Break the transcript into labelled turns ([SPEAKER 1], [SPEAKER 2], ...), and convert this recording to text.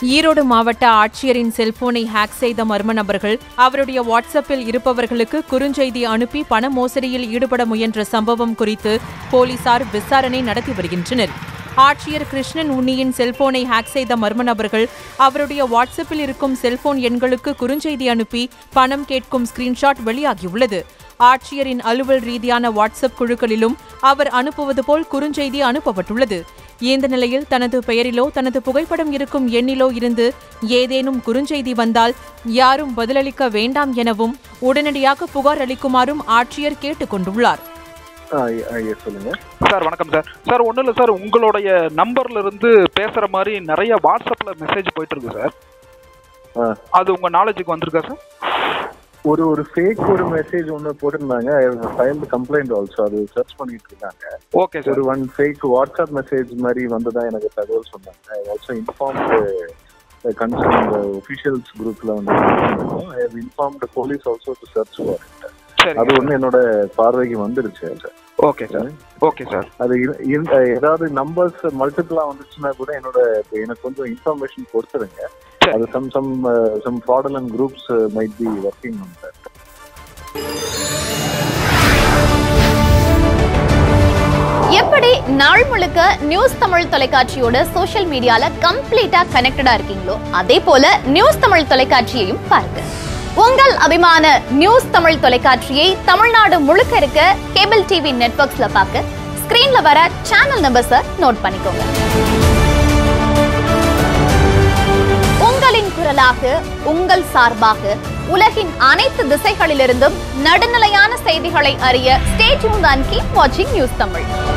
[SPEAKER 1] ஈரோடு மாவட்ட ஆட்சியரின் செல்போனை ஹேக் செய்த மர்ம நபர்கள் அவருடைய வாட்ஸ்அப்பில் இருப்பவர்களுக்கு குறுஞ்செய்தி அனுப்பி பண மோசடியில் ஈடுபட முயன்ற சம்பவம் குறித்து போலீசார் விசாரணை நடத்தி வருகின்றனர் ஆட்சியர் கிருஷ்ணன் உன்னியின் செல்போனை ஹேக் செய்த மர்ம நபர்கள் அவருடைய வாட்ஸ்அப்பில் இருக்கும் செல்போன் எண்களுக்கு குறுஞ்செய்தி அனுப்பி பணம் கேட்கும் ஸ்கிரீன்ஷாட் வெளியாகியுள்ளது ஆட்சியரின் அலுவல் ரீதியான வாட்ஸ்அப் குழுக்களிலும் அவர் அனுப்புவது போல் குறுஞ்செய்தி அனுப்பப்பட்டுள்ளது இந்த நிலையில் தனது பெயரிலோ தனது புகைப்படம் இருக்கும் எண்ணிலோ இருந்து ஏதேனும் குறுஞ்செய்தி வந்தால் யாரும் பதிலளிக்க வேண்டாம் எனவும் உடனடியாக புகார் அளிக்குமாறும் ஆட்சியர் கேட்டுக் கொண்டுள்ளார்
[SPEAKER 2] ஆ எஸ் சொல்லுங்க
[SPEAKER 3] சார் வணக்கம் சார் சார் ஒன்றும் இல்லை சார் உங்களுடைய நம்பர்ல இருந்து பேசுற மாதிரி நிறைய வாட்ஸ்அப்ல மெசேஜ் போயிட்டு இருக்கு சார்
[SPEAKER 2] ஆ.
[SPEAKER 3] அது உங்க நாலேஜுக்கு வந்திருக்கா சார்
[SPEAKER 2] ஒரு ஒரு ஃபேக் ஒரு மெசேஜ் ஒன்று போட்டிருந்தாங்க ஃபைல் கம்ப்ளைண்ட் ஆல்சோ அது சர்ச் பண்ணிட்டு இருக்காங்க
[SPEAKER 3] ஓகே சார்
[SPEAKER 2] ஒரு ஒன் ஃபேக் வாட்ஸ்அப் மெசேஜ் மாதிரி வந்ததா எனக்கு தகவல் சொன்னாங்க I also informed concern officials குரூப்ல வந்து I have informed police also to search for
[SPEAKER 3] சரி
[SPEAKER 2] அது ஒன்று என்னோட பார்வைக்கு வந்துருச்சு அது.
[SPEAKER 3] ஓகே சார் ஓகே சார்
[SPEAKER 2] அது இரு- இரு- ஏதாவது நம்பர்ஸ் மல்டிபிளா வந்துச்சுன்னா கூட என்னோட இப்ப எனக்கு கொஞ்சம் இன்ஃபர்மேஷன் கொடுத்துருங்க
[SPEAKER 3] சரி.
[SPEAKER 2] அது some some some fraudulent groups might be working on that
[SPEAKER 4] எப்படி நாள் முழுக்க நியூஸ் தமிழ் தொலைக்காட்சியோட சோஷியல் மீடியால கம்ப்ளீட்டா கனெக்டடா இருக்கீங்களோ அதே போல நியூஸ் தமிழ் தொலைக்காட்சியையும் பாருங்க உங்கள் அபிமான நியூஸ் தமிழ் தொலைக்காட்சியை தமிழ்நாடு முழுக்க இருக்க கேபிள் டிவி நெட்வொர்க்ஸ்ல பார்க்க ஸ்கிரீன்ல வர சேனல் நம்பர்ஸை நோட் பண்ணிக்கோங்க உங்களின் குரலாக உங்கள் சார்பாக உலகின் அனைத்து திசைகளிலிருந்தும் நடுநிலையான செய்திகளை அறிய ஸ்டே டியூன் அண்ட் கீப் வாட்சிங் நியூஸ் தமிழ்